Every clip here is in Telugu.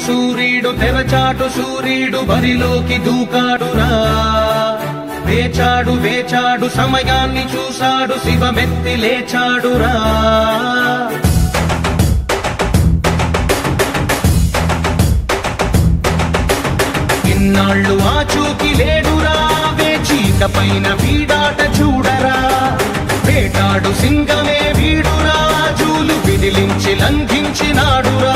సూర్యుడు తెరచాటు సూర్యుడు బరిలోకి దూకాడురా వేచాడు వేచాడు సమయాన్ని చూశాడు శివమెత్తి లేచాడురా ఇన్నాళ్ళు ఆచూకి లేడురా వేచీక పైన వీడాట చూడరా వేటాడు సింగమే వీడురా జూలు విదిలించి లంఘించినాడురా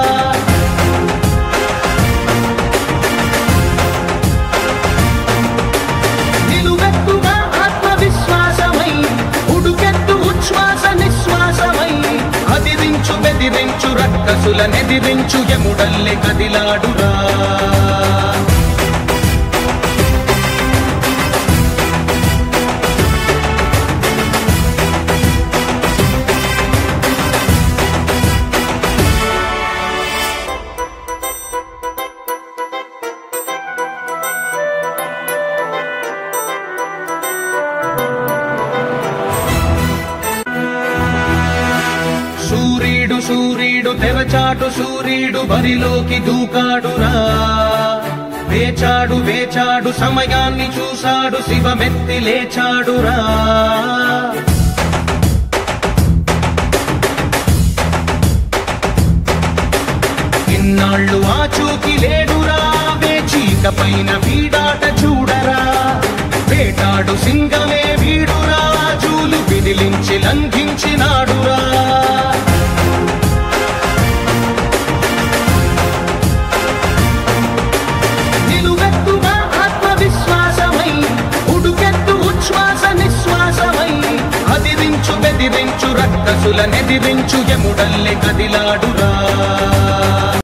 నిలువెత్తుగా ఆత్మవిశ్వాసమై ఉడుకెత్తు ఉచ్ఛ్వాస నిశ్వాసమై అదిరించు బెదిరించు రక్కసుల నెదిరించు ఎముడల్లె కదిలాడురా సూర్యుడు సూర్యుడు తెరచాటు సూర్యుడు బరిలోకి దూకాడురా వేచాడు వేచాడు సమయాన్ని చూశాడు శివమెత్తి లేచాడురా ఇన్నాళ్ళు ఆచూకి లేడురా వేచీక పైన వీడాట చూడరా వేటాడు సింగమే వీడురా జూలు విదిలించి లంఘించినాడురా నిలువెత్తుగా ఆత్మవిశ్వాసమై ఉడుకెత్తు ఉచ్ఛ్వాస నిశ్వాసమై అదిరించు బెదిరించు రక్కసుల నెదిరించు ఎముడల్లె కదిలాడురా